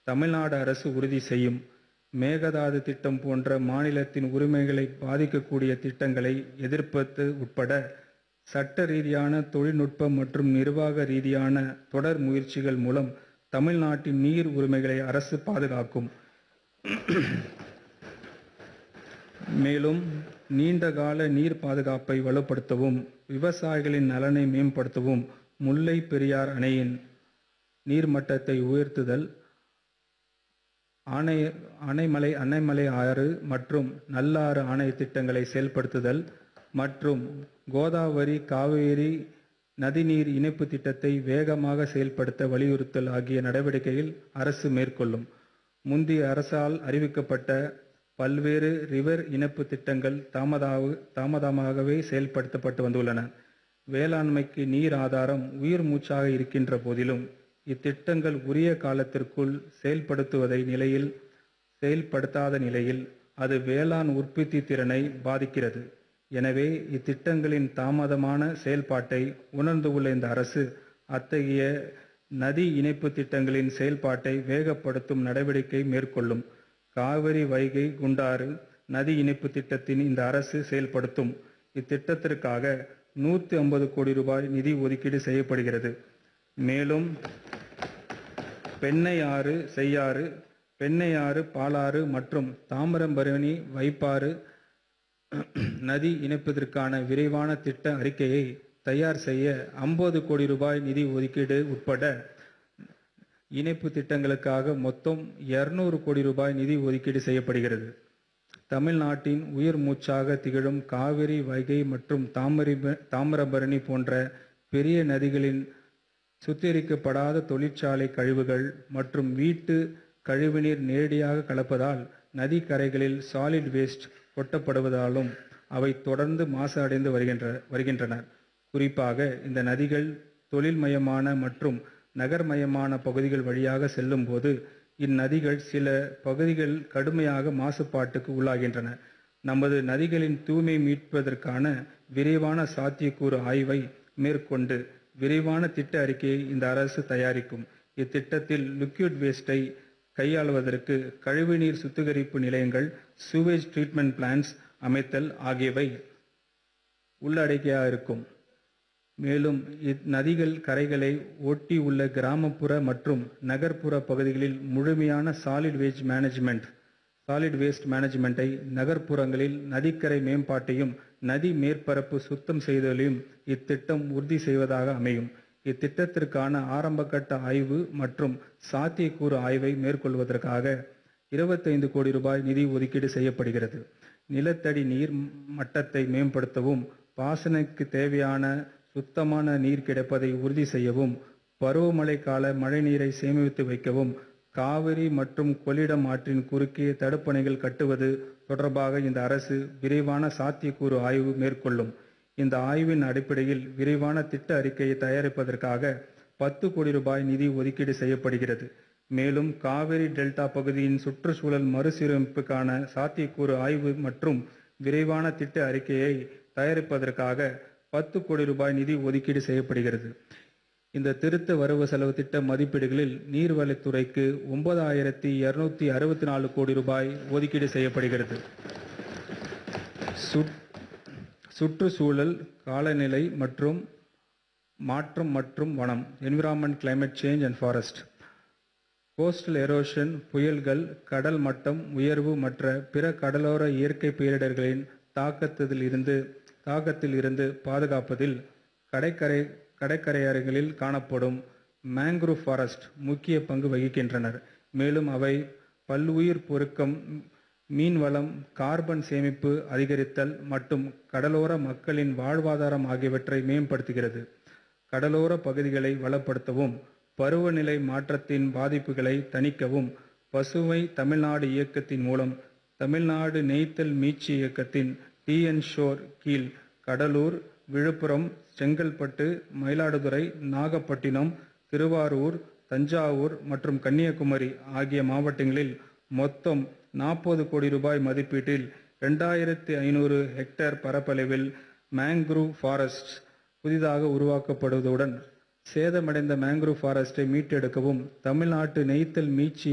தமிழ்நாடு அரசு உறுதி செய்யும். மேகதாது திட்டம் போன்ற மாநிலத்தின் உரிமைகளை பாதிக்கக்கூடிய திட்டங்களை எதிர்ப்பது உட்பட சட்ட ரீதியான, தொழில்நுட்ப மற்றும் நிர்வாக ரீதியான தொடர் முயற்சிகள் மூலம் தமிழ்நாட்டின் நீர் உரிமைகளை அரசு பாதுகாக்கும். மேலும் நீண்ட கால நீர் பாதுகாப்பை வலுப்படுத்தவும், விவசாயிகளின் நலனை மேம்படுத்தவும் முல்லை பெரியாறு அணையின் நீர்மட்டத்தை உயர்த்துதல், ஆனைமலை அண்ணாமலை ஆறு மற்றும் நல்லாறு அணை திட்டங்களை செயல்படுத்துதல் மற்றும் கோதாவரி, காவிரி நதிநீர் இணைப்பு திட்டத்தை வேகமாக செயல்படுத்த வலியுறுத்தல் ஆகிய நடவடிக்கைகளை அரசு மேற்கொள்ளும். முந்தைய அரசால் அறிவிக்கப்பட்ட பல்வேறு ரிவர் இணைப்பு திட்டங்கள் தாமதமாகவே செயல்படுத்தப்பட்டு வந்துள்ளன. வேளாண்மைக்கு நீர் ஆதாரம் உயிர் மூச்சாக இருக்கின்ற போதிலும், இத்திட்டங்கள் உரிய காலத்திற்குள் செயல்படுத்தாத நிலையில் அது வேளாண் உற்பத்தி திறனை பாதிக்கிறது. எனவே, இத்திட்டங்களின் தாமதமான செயல்பாட்டை உணர்ந்துள்ள இந்த அரசு, அத்தகைய நதி இணைப்பு திட்டங்களின் செயல்பாட்டை வேகப்படுத்தும் நடவடிக்கை மேற்கொள்ளும். காவிரி, வைகை, குண்டாறு நதி இணைப்பு திட்டத்தை இந்த அரசு செயல்படுத்தும். இத்திட்டத்திற்காக நூற்று கோடி ரூபாய் நிதி ஒதுக்கீடு செய்யப்படுகிறது. மேலும் பெண்ணையாறு, செய்யாறு, பெண்ணையாறு, பாலாறு மற்றும் தாமிரபரணி, வைப்பாறு நதி இணைப்பிற்கான விரிவான திட்ட அறிக்கையை தயார் செய்ய ஐம்பது கோடி ரூபாய் நிதி ஒதுக்கீடு உட்பட இணைப்பு திட்டங்களுக்காக மொத்தம் இருநூறு கோடி ரூபாய் நிதி ஒதுக்கீடு செய்யப்படுகிறது. தமிழ்நாட்டின் உயிர் மூச்சாக திகழும் காவிரி, வைகை மற்றும் தாமிரபரணி போன்ற பெரிய நதிகளில் சுத்திகரிக்கப்படாத தொழிற்சாலை கழிவுகள் மற்றும் வீட்டு கழிவுநீர் நேரடியாக கலப்பதால், நதி கரைகளில் சாலிட் வேஸ்ட் கொட்டப்படுவதாலும் அவை தொடர்ந்து மாசு அடைந்து வருகின்றன. குறிப்பாக இந்த நதிகள் தொழில்மயமான மற்றும் நகர்மயமான பகுதிகள் வழியாக செல்லும் போது, இந்நதிகள் சில பகுதிகளில் கடுமையான மாசுபாட்டுக்கு உள்ளாகின்றன. நமது நதிகளின் தூய்மையை மீட்பதற்கான விரிவான சாத்தியக்கூறு ஆய்வை மேற்கொண்டு விரிவான திட்ட அறிக்கையை இந்த அரசு தயாரிக்கும். இத்திட்டத்தில் லிக்விட் வேஸ்டை கையாள்வதற்கு கழிவுநீர் சுத்திகரிப்பு நிலையங்கள், சூவேஜ் டிரீட்மென்ட் பிளான்ட்ஸ் அமைத்தல் ஆகியவை உள்ளடக்கியிருக்கும். மேலும் இந்நதிகள் கரைகளை ஒட்டி உள்ள கிராமப்புற மற்றும் நகர்ப்புற பகுதிகளில் முழுமையான சாலிட் வேஸ்ட் மேனேஜ்மென்டை, நகர்ப்புறங்களில் நதிக்கரை மேம்பாட்டையும், நதி மேற்பரப்பு சுத்தம் செய்தலையும் இத்திட்டம் உறுதி செய்வதாக அமையும். இத்திட்டத்திற்கான ஆரம்பகட்ட ஆய்வு மற்றும் சாத்தியக்கூறு ஆய்வை மேற்கொள்வதற்காக இருபத்தைந்து கோடி ரூபாய் நிதி ஒதுக்கீடு செய்யப்படுகிறது. நிலத்தடி நீர் மட்டத்தை மேம்படுத்தவும், பாசனத்திற்கு தேவையான சுத்தமான நீர் கிடைப்பதை உறுதி செய்யவும், பருவமழை கால மழைநீரை சேமித்து வைக்கவும், காவிரி மற்றும் கொள்ளிடம் ஆற்றின் குறுக்கே தடுப்பணைகள் கட்டுவது தொடர்பாக இந்த அரசு விரிவான சாத்தியக்கூறு ஆய்வு மேற்கொள்ளும். இந்த ஆய்வின் அடிப்படையில் விரிவான திட்ட அறிக்கையை தயாரிப்பதற்காக பத்து கோடி ரூபாய் நிதி ஒதுக்கீடு செய்யப்படுகிறது. மேலும் காவிரி டெல்டா பகுதியின் சுற்றுச்சூழல் மறுசீரமைப்புக்கான சாத்தியக்கூறு ஆய்வு மற்றும் விரிவான திட்ட அறிக்கையை தயாரிப்பதற்காக பத்து கோடி ரூபாய் நிதி ஒதுக்கீடு செய்யப்படுகிறது. இந்த திருத்த வரவு செலவு திட்ட மதிப்பீடுகளில் நீர்வளத்துறைக்கு ஒன்பதாயிரத்து இருநூற்று அறுபத்து நான்கு கோடி ரூபாய் ஒதுக்கீடு செய்யப்படுகிறது. சுற்றுச்சூழல், காலநிலை மாற்றம் மற்றும் வனம் environment, climate change and forest, coastal erosion, புயல்கள், கடல் மட்டம் உயர்வு மற்ற பிற கடலோர இயற்கை பேரிடர்களின் தாக்கத்தில் இருந்து பாதுகாப்பதில் கடற்கரையோரங்களில் காணப்படும் மேங்க்ரூவ் பாரஸ்ட் முக்கிய பங்கு வகிக்கின்றன. மேலும் அவை பல்லுயிர் பெருக்கம், மீன்வளம், கார்பன் சேமிப்பு அதிகரித்தல் மற்றும் கடலோர மக்களின் வாழ்வாதாரம் ஆகியவற்றை மேம்படுத்துகிறது. கடலோர பகுதிகளை வளப்படுத்தவும், பருவநிலை மாற்றத்தின் பாதிப்புகளை தணிக்கவும் பசுமை தமிழ்நாடு இயக்கத்தின் மூலம் தமிழ்நாடு நெய்தல் மீட்சி இயக்கத்தின் டி. என். ஷோர் கீழ் கடலூர், விழுப்புரம், செங்கல்பட்டு, மயிலாடுதுறை, நாகப்பட்டினம், திருவாரூர், தஞ்சாவூர் மற்றும் கன்னியாகுமரி ஆகிய மாவட்டங்களில் மொத்தம் நாற்பது கோடி ரூபாய் மதிப்பீட்டில் இரண்டாயிரத்து ஐந்நூறு ஹெக்டேர் பரப்பளவில் மேங்க்ரூவ் பாரஸ்ட் புதிதாக உருவாக்கப்படுவதுடன், சேதமடைந்த மேங்க்ரூவ் பாரஸ்டை மீட்டெடுக்கவும் தமிழ்நாடு நெய்தல் மீட்சி